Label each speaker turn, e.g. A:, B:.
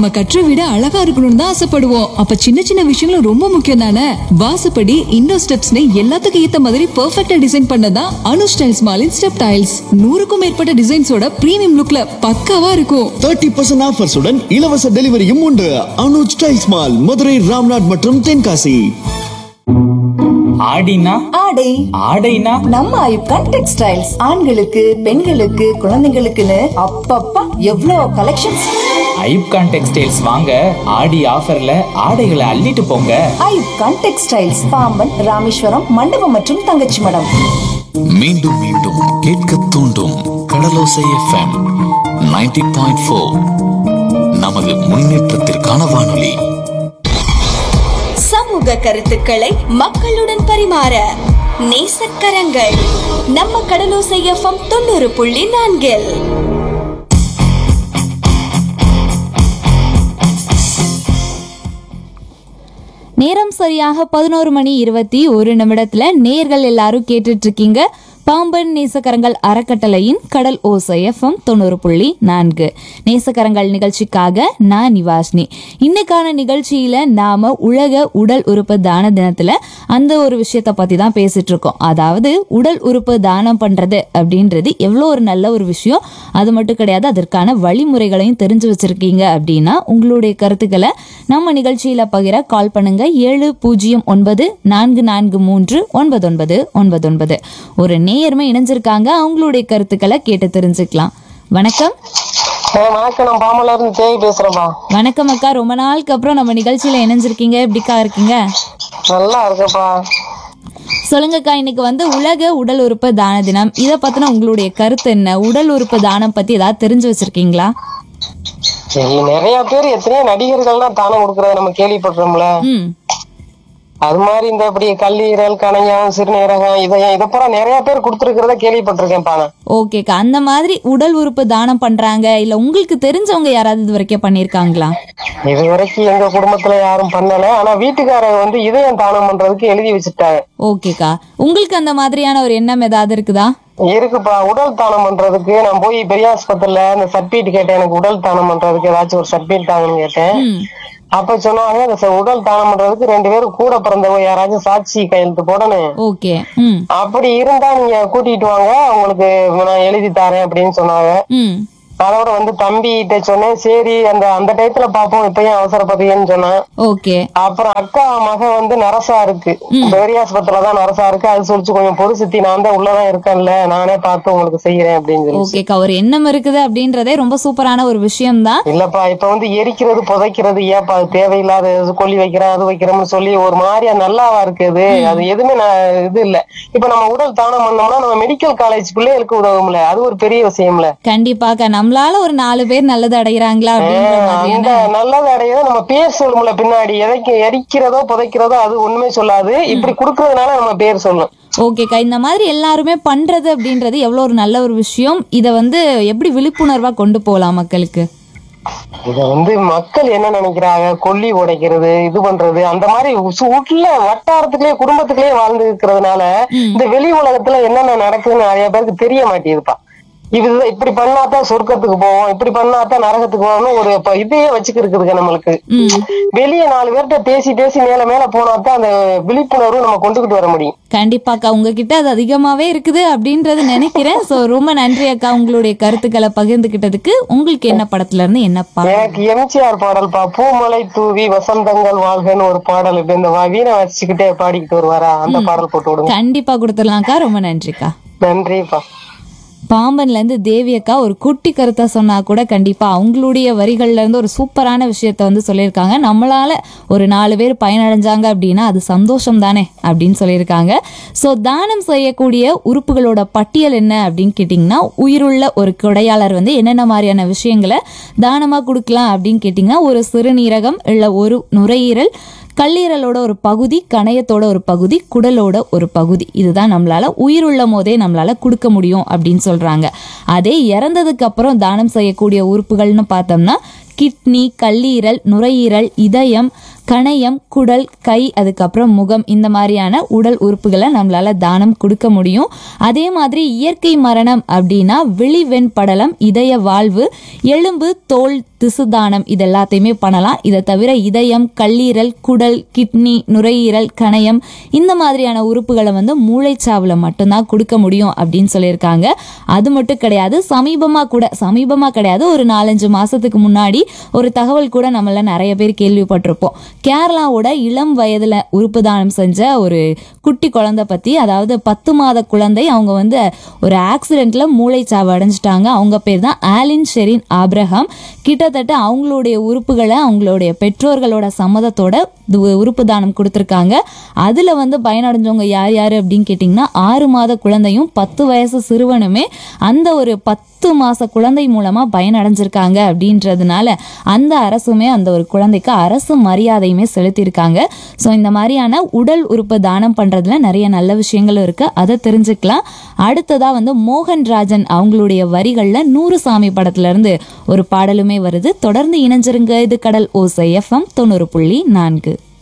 A: நம்ம கட்டுற வீடு அழகா இருக்கணும்னு தான் ஆசைப்படுவோம் அப்ப சின்ன சின்ன விஷயங்களும் ரொம்ப முக்கியம் தானே வாசப்படி இண்டோ ஸ்டெப்ஸ்னு எல்லாத்துக்கும் ஏத்த மாதிரி பெர்ஃபெக்ட்டா டிசைன் பண்ணதான் அனு ஸ்டைல்ஸ் மாலின் ஸ்டெப் டைல்ஸ் நூறுக்கும் மேற்பட்ட டிசைன்ஸோட பிரீமியம் லுக்ல பக்காவா இருக்கும்
B: தேர்ட்டி பர்சன்ட் ஆஃபர்ஸுடன் இலவச டெலிவரியும் உண்டு அனுஜ் டைல்ஸ் மால் மதுரை ராம்நாட் மற்றும் தென்காசி
C: ஆடினா
D: ஆடை
C: ஆடைனா
D: நம்ம ஐப்கான் டெக்ஸ்டைல்ஸ் ஆண்களுக்கு பெண்களுக்கு குழந்தைங்களுக்குன்னு அப்பப்பா எவ்வளோ கலெக்ஷன்ஸ்
C: ஐப்கான் டெக்ஸ்டைல்ஸ் வாங்க ஆடி ஆஃபர்ல ஆடைகளை அள்ளிட்டு போங்க
D: ஐப்கான் டெக்ஸ்டைல்ஸ் பாம்பன் ராமேஸ்வரம் மண்டபம் மற்றும் தங்கச்சி மடம்
E: மீண்டும் மீண்டும் கேட்க தூண்டும் கடலோசை எஃப்எம் 90.4 பாயிண்ட் ஃபோர் நமது முன்னேற்றத்திற்கான வானொலி
F: சமூக கருத்துக்களை மக்களுடன் பரிமாற நேசக்கரங்கள் நம்ம கடலோசை எஃப்எம் தொண்ணூறு புள்ளி நான்கில்
G: நேரம் சரியாக பதினோரு மணி இருபத்தி ஒரு நிமிடத்துல நேர்கள் எல்லாரும் கேட்டுட்டு இருக்கீங்க பாம்பன் நேசக்கரங்கள் அறக்கட்டளையின் கடல் ஓசை எஃப்எம் தொண்ணூறு புள்ளி நான்கு நேசக்கரங்கள் நிகழ்ச்சிக்காக நான் நிவாஷினி இன்னைக்கான நிகழ்ச்சியில நாம உலக உடல் உறுப்பு தான தினத்துல அந்த ஒரு விஷயத்த பத்தி தான் பேசிட்டு இருக்கோம் அதாவது உடல் உறுப்பு தானம் பண்றது அப்படின்றது எவ்வளோ ஒரு நல்ல ஒரு விஷயம் அது மட்டும் கிடையாது அதற்கான வழிமுறைகளையும் தெரிஞ்சு வச்சிருக்கீங்க அப்படின்னா உங்களுடைய கருத்துக்களை நம்ம நிகழ்ச்சியில பகிர கால் பண்ணுங்க ஏழு பூஜ்ஜியம் ஒன்பது நான்கு நான்கு மூன்று ஒன்பது ஒன்பது ஒன்பது ஒன்பது ஒரு நேயர்மை இணைஞ்சிருக்காங்க அவங்களுடைய கருத்துக்களை கேட்டு தெரிஞ்சுக்கலாம் வணக்கம்
H: வணக்கம் நான் பாமல இருந்து தேவி பேசுறேன்பா
G: வணக்கம் அக்கா ரொம்ப நாளுக்கு அப்புறம் நம்ம நிகழ்ச்சியில இணைஞ்சிருக்கீங்க எப்படிக்கா இருக்கீங்க
H: நல்லா இருக்கேப்பா
G: சொல்லுங்கக்கா இன்னைக்கு வந்து உலக உடல் உறுப்பு தான தினம் இதை பத்தின உங்களுடைய கருத்து என்ன உடல் உறுப்பு தானம் பத்தி ஏதாவது தெரிஞ்சு வச்சிருக்கீங்களா
H: சரி நிறைய பேர் எத்தனையோ நடிகர்கள்லாம் தானம் கொடுக்கறத நம்ம கேள்விப்படுறோம்ல
G: ம்
H: அது மாதிரி இந்த இப்படி கல்லீரல் கணையம் சிறுநீரகம் இதயம் இதை பூரா நிறைய பேர் கொடுத்துருக்கிறத கேள்விப்பட்டிருக்கேன்ப்பா நான்
G: ஓகேக்கா அந்த மாதிரி உடல் உறுப்பு தானம் பண்றாங்க இல்ல உங்களுக்கு தெரிஞ்சவங்க யாராவது இது வரைக்கும் பண்ணிருக்காங்களா
H: இது வரைக்கும் எங்க குடும்பத்துல யாரும் பண்ணல ஆனா வீட்டுக்காரங்க வந்து இதயம் தானம் பண்றதுக்கு எழுதி வச்சுட்டாங்க
G: ஓகேக்கா உங்களுக்கு அந்த மாதிரியான ஒரு எண்ணம் ஏதாவது இருக்குதா
H: இருக்குப்பா உடல் தானம் பண்றதுக்கு நான் போய் பெரிய ஆஸ்பத்திரியில இந்த சர்டிபிகேட் கேட்டேன் எனக்கு உடல் தானம் பண்றதுக்கு ஏதாச்சும் ஒரு சர்டிபிகேட் தாங்கன்னு கேட்டேன்
G: ம்
H: அப்ப சொன்னாங்க இந்த ச- உடல் தானம் பண்றதுக்கு ரெண்டு பேரும் கூட பிறந்தவங்க யாராச்சும் சாட்சி கையெழுத்து போடணும்
G: ஓகே ம்
H: அப்படி இருந்தா நீங்க கூட்டிட்டு வாங்க உங்களுக்கு நான் எழுதி தரேன் அப்படின்னு சொன்னாங்க
G: ம்
H: அதோட வந்து தம்பிகிட்ட சொன்னேன் சரி அந்த அந்த டயத்துல பாப்போம் இப்பயும் அவசரப்படுறீங்கன்னு சொன்னேன்
G: ஓகே
H: அப்புறம் அக்கா மகன் வந்து நரசா இருக்கு பெரிய ஆஸ்பத்திரியில தான் நரசா இருக்கு அது சொல்லிச்சு கொஞ்சம் பொறு சுத்தி நான் தான் உள்ளதான் இருக்கேன்ல நானே பார்த்து உங்களுக்கு செய்யறேன் அப்படின்னு சொல்லி
G: ஓகேக்கா ஒரு எண்ணம் இருக்குது அப்படின்றதே ரொம்ப சூப்பரான ஒரு விஷயம்தான்
H: இல்லப்பா இப்ப வந்து எரிக்கிறது புதைக்கிறது ஏப்பா அது தேவையில்லாத இது கொல்லி வைக்கிறேன் அது வைக்கிறோம்னு சொல்லி ஒரு மாதிரியா நல்லாவா இருக்குது அது எதுவுமே நான் இது இல்ல இப்ப நம்ம உடல் தானம் பண்ணோம்னா நம்ம மெடிக்கல் காலேஜ் பிள்ளைகளுக்கு உதவும்ல அது ஒரு பெரிய விஷயம்ல
G: கண்டிப்பாக்கா நம்மளால ஒரு நாலு பேர் நல்லது அடைகிறாங்களா அப்படின்ற
H: அந்த
G: மாதிரியான
H: நல்லது அடைய நம்ம பேர் சொல்லும்ல பின்னாடி எதைக்கு எரிக்கிறதோ புதைக்கிறதோ அது ஒண்ணுமே சொல்லாது இப்படி குடுக்கறதுனால நம்ம பேர் சொல்லும்
G: ஓகேக்கா இந்த மாதிரி எல்லாருமே பண்றது அப்படின்றது எவ்வளோ ஒரு நல்ல ஒரு விஷயம் இதை வந்து எப்படி விழிப்புணர்வா கொண்டு போகலாம் மக்களுக்கு
H: இத வந்து மக்கள் என்ன நினைக்கிறாங்க கொல்லி உடைக்கிறது இது பண்றது அந்த மாதிரி சு- உள்ள வட்டாரத்துக்குள்ளே குடும்பத்துக்குள்ளே வாழ்ந்து இருக்கிறதுனால இந்த வெளி உலகத்துல என்னென்ன நடக்குதுன்னு நிறைய பேருக்கு தெரிய மாட்டேங்குதுப்பா இது இப்படி பண்ணாதான் சொர்க்கத்துக்கு போவோம் இப்படி பண்ணாதான் நரகத்துக்கு போவோம்னு ஒரு இப்ப இதையே வச்சுக்கிறதுக்கு நம்மளுக்கு வெளியே நாலு பேர்கிட்ட பேசி பேசி மேல மேல போனாதான் அந்த விழிப்புணர்வு நம்ம கொண்டுகிட்டு வர முடியும்
G: கண்டிப்பாக்கா உங்ககிட்ட அது அதிகமாவே இருக்குது அப்படின்றது நினைக்கிறேன் சோ ரொம்ப நன்றி அக்கா உங்களுடைய கருத்துக்களை பகிர்ந்துகிட்டதுக்கு உங்களுக்கு என்ன படத்துல இருந்து என்ன பாடல்
H: எனக்கு எம்ஜிஆர் பாடல் பா பூமலை தூவி வசந்தங்கள் வாழ்கன்னு ஒரு பாடல் இப்ப இந்த வ- வீணை வச்சுக்கிட்டே பாடிக்கிட்டு வருவாரா அந்த பாடல் போட்டு விடுங்க
G: கண்டிப்பா கொடுத்துடலாம்க்கா ரொம்ப நன்றிக்கா
H: நன்றிப்பா
G: பாம்பன்ல இருந்து தேவி அக்கா ஒரு குட்டி கருத்தை சொன்னா கூட கண்டிப்பா அவங்களுடைய வரிகள்ல இருந்து ஒரு சூப்பரான விஷயத்த வந்து சொல்லியிருக்காங்க நம்மளால ஒரு நாலு பேர் பயனடைஞ்சாங்க அப்படின்னா அது சந்தோஷம் தானே அப்படின்னு சொல்லியிருக்காங்க ஸோ தானம் செய்யக்கூடிய உறுப்புகளோட பட்டியல் என்ன அப்படின்னு கேட்டிங்கன்னா உயிருள்ள ஒரு கொடையாளர் வந்து என்னென்ன மாதிரியான விஷயங்களை தானமாக கொடுக்கலாம் அப்படின்னு கேட்டிங்கன்னா ஒரு சிறுநீரகம் இல்லை ஒரு நுரையீரல் கல்லீரலோட ஒரு பகுதி கணையத்தோட ஒரு பகுதி குடலோட ஒரு பகுதி இதுதான் நம்மளால உயிருள்ள போதே நம்மளால கொடுக்க முடியும் அப்படின்னு சொல்றாங்க அதே இறந்ததுக்கு அப்புறம் தானம் செய்யக்கூடிய உறுப்புகள்னு பார்த்தோம்னா கிட்னி கல்லீரல் நுரையீரல் இதயம் கணையம் குடல் கை அதுக்கப்புறம் முகம் இந்த மாதிரியான உடல் உறுப்புகளை நம்மளால தானம் கொடுக்க முடியும் அதே மாதிரி இயற்கை மரணம் அப்படின்னா விழிவெண் படலம் இதய வாழ்வு எலும்பு தோல் திசு தானம் இது எல்லாத்தையுமே பண்ணலாம் இதை தவிர இதயம் கல்லீரல் குடல் கிட்னி நுரையீரல் கணையம் இந்த மாதிரியான உறுப்புகளை வந்து மூளைச்சாவில் மட்டும்தான் கொடுக்க முடியும் அப்படின்னு சொல்லியிருக்காங்க அது மட்டும் கிடையாது சமீபமாக கூட சமீபமாக கிடையாது ஒரு நாலஞ்சு மாசத்துக்கு முன்னாடி ஒரு தகவல் கூட நம்மள நிறைய பேர் கேள்விப்பட்டிருப்போம் கேரளாவோட இளம் வயதுல உறுப்பு தானம் செஞ்ச ஒரு குட்டி குழந்தை பத்தி அதாவது பத்து மாத குழந்தை அவங்க வந்து ஒரு ஆக்சிடென்ட்ல மூளைச்சாவு அடைஞ்சிட்டாங்க அவங்க பேர் தான் ஆலின் ஷெரின் ஆப்ரஹாம் கிட்டத்தட்ட அவங்களுடைய உறுப்புகளை அவங்களுடைய பெற்றோர்களோட சம்மதத்தோட து- உறுப்பு தானம் கொடுத்துருக்காங்க அதுல வந்து பயனடைஞ்சவங்க யார் யார் அப்படின்னு கேட்டிங்கன்னா ஆறு மாத குழந்தையும் பத்து வயசு சிறுவனுமே அந்த ஒரு பத்து மாச குழந்தை மூலமா பயனடைஞ்சிருக்காங்க அப்படின்றதுனால அந்த அரசுமே அந்த ஒரு குழந்தைக்கு அரசு மரியாதையுமே செலுத்தியிருக்காங்க ஸோ இந்த மாதிரியான உடல் உறுப்பு தானம் பண்றதுல நிறைய நல்ல விஷயங்களும் இருக்கு அதை தெரிஞ்சுக்கலாம் அடுத்ததா வந்து மோகன் ராஜன் அவங்களுடைய வரிகள்ல நூறு சாமி படத்துல இருந்து ஒரு பாடலுமே வருது தொடர்ந்து இணைஞ்சிருங்க இது கடல் ஓசை எஃப்எம் தொண்ணூறு புள்ளி நான்கு